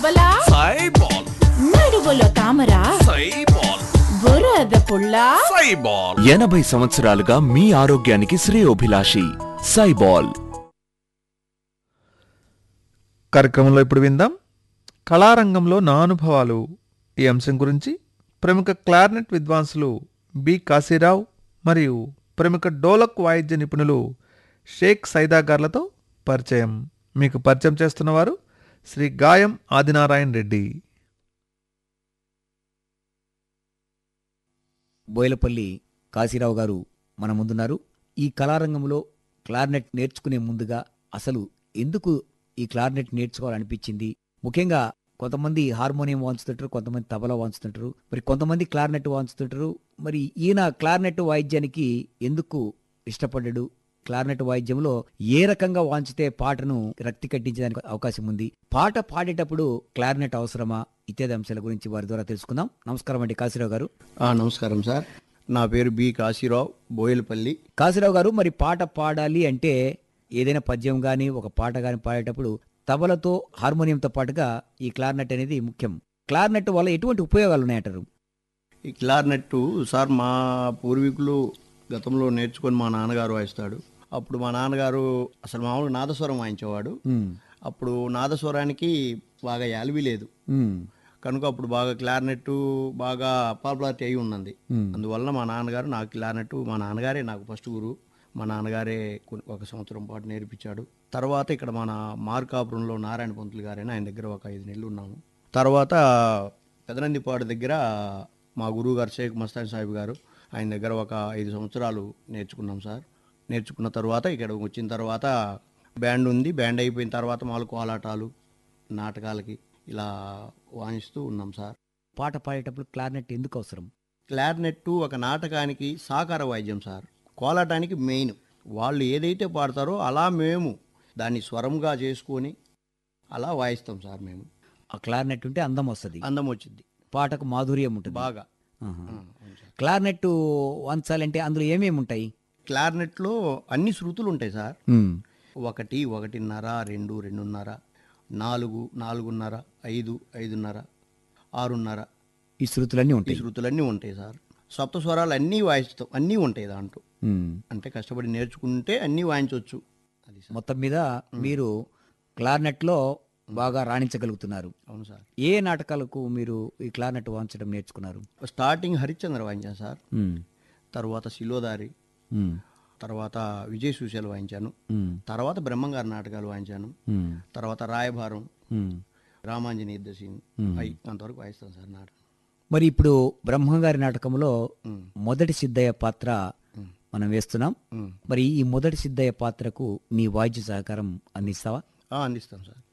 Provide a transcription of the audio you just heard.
బలా సైబాల్ నడువులో తామర సైబాల్ బురద పుల్ల సైబాల్ ఎనభై సంవత్సరాలుగా మీ ఆరోగ్యానికి శ్రేయోభిలాషి సైబాల్ కార్యక్రమంలో ఇప్పుడు విందాం కళారంగంలో నా అనుభవాలు ఈ అంశం గురించి ప్రముఖ క్లార్నెట్ విద్వాంసులు బి కాశీరావు మరియు ప్రముఖ డోలక్ వాయిద్య నిపుణులు షేక్ సైదా గార్లతో పరిచయం మీకు పరిచయం చేస్తున్నవారు శ్రీ గాయం ఆదినారాయణ రెడ్డి బోయలపల్లి కాశీరావు గారు మన ముందున్నారు ఈ కళారంగంలో క్లార్నెట్ నేర్చుకునే ముందుగా అసలు ఎందుకు ఈ క్లార్నెట్ నేర్చుకోవాలనిపించింది ముఖ్యంగా కొంతమంది హార్మోనియం వాంచుతుంటారు కొంతమంది తబలా వాంచుతుంటారు మరి కొంతమంది క్లార్నెట్ వాంచుతుంటారు మరి ఈయన క్లార్నెట్ వాయిద్యానికి ఎందుకు ఇష్టపడ్డాడు క్లార్నెట్ వాయిద్యంలో ఏ రకంగా వాంచితే పాటను రక్తి కట్టించడానికి అవకాశం ఉంది పాట పాడేటప్పుడు క్లార్నెట్ అవసరమా ఇత్యాది అంశాల గురించి వారి ద్వారా తెలుసుకుందాం నమస్కారం అండి కాశీరావు గారు ఆ, నమస్కారం సార్ నా పేరు బి కాశీరావు బోయలపల్లి కాశీరావు గారు మరి పాట పాడాలి అంటే ఏదైనా పద్యం గాని ఒక పాట గాని పాడేటప్పుడు తబలతో హార్మోనియంతో పాటుగా ఈ క్లార్నెట్ అనేది ముఖ్యం క్లార్నెట్ వల్ల ఎటువంటి ఉపయోగాలు ఉన్నాయంటారు ఈ క్లార్నెట్ సార్ మా పూర్వీకులు గతంలో నేర్చుకొని మా నాన్నగారు వాయిస్తాడు అప్పుడు మా నాన్నగారు అసలు మామూలుగా నాదస్వరం వాయించేవాడు అప్పుడు నాదస్వరానికి బాగా యాలివి లేదు కనుక అప్పుడు బాగా క్లార్నెట్ బాగా పాపులారిటీ అయి ఉన్నది అందువల్ల మా నాన్నగారు నాకు క్లార్నెట్ మా నాన్నగారే నాకు ఫస్ట్ గురువు మా నాన్నగారే కొన్ని- ఒక సంవత్సరం పాటు నేర్పించాడు తర్వాత ఇక్కడ మన మార్కాపురంలో నారాయణ పంతులు గారైనా ఆయన దగ్గర ఒక ఐదు నెలలు ఉన్నాము తర్వాత పెదనందిపాడు దగ్గర మా గురువు గారు షేక్ మస్తాన్ సాహిబ్ గారు ఆయన దగ్గర ఒక ఐదు సంవత్సరాలు నేర్చుకున్నాం సార్ నేర్చుకున్న తర్వాత ఇక్కడ వచ్చిన తర్వాత బ్యాండ్ ఉంది బ్యాండ్ అయిపోయిన తర్వాత మాలు కోలాటాలు నాటకాలకి ఇలా వాయిస్తూ ఉన్నాం సార్ పాట పాడేటప్పుడు క్లార్నెట్ ఎందుకు అవసరం క్లార్నెట్ ఒక నాటకానికి సాకార వాయిద్యం సార్ కోలాటానికి మెయిన్ వాళ్ళు ఏదైతే పాడతారో అలా మేము దాన్ని స్వరంగా చేసుకొని అలా వాయిస్తాం సార్ మేము ఆ క్లార్నెట్ ఉంటే అందం వస్తుంది అందం వచ్చింది పాటకు మాధుర్యం ఉంటుంది బాగా ఆహా. ఆ, అవును సార్. క్లార్నెట్ వంచాలంటే అందులో ఏమేమి ఉంటాయి క్లార్నెట్లో అన్ని శృతులు ఉంటాయి సార్ ఉమ్. ఒకటి ఒకటిన్నర రెండు రెండున్నర నాలుగు నాలుగున్నర ఐదు ఐదున్నర ఆరున్నర ఈ శృతులన్నీ ఈ ఉంటాయి శృతులన్నీ ఉంటాయి సార్ సప్త స్వరాలు అన్నీ వాయిస్తాం అన్నీ ఉంటాయి దాంట్లో ఉమ్. అంటే కష్టపడి నేర్చుకుంటే అన్నీ వాయించవచ్చు అది సార్ మొత్తం మీద మీరు క్లార్నెట్లో బాగా రాణించగలుగుతున్నారు అవును సార్ ఏ నాటకాలకు మీరు ఈ క్లార్నెట్ వాంచడం నేర్చుకున్నారు స్టార్టింగ్ హరిశ్చంద్ర వాయించాను సార్ ఉమ్. తర్వాత శిలోదారి ఉమ్. తర్వాత విజయ్ సూశాలు వాయించాను ఉమ్. తర్వాత బ్రహ్మంగారి నాటకాలు వాయించాను ఉమ్. తర్వాత రాయభారం ఉమ్. రామాంజనేయ దశీన్ అయి అంతవరకు వాయిస్తాను సార్ నాటకం మరి ఇప్పుడు బ్రహ్మంగారి నాటకంలో ఉమ్. మొదటి సిద్ధయ్య పాత్ర మనం వేస్తున్నాం ఉమ్. మరి ఈ మొదటి సిద్ధయ్య పాత్రకు నీ వాయిద్య సహకారం అందిస్తావా ఆ, అందిస్తాం సార్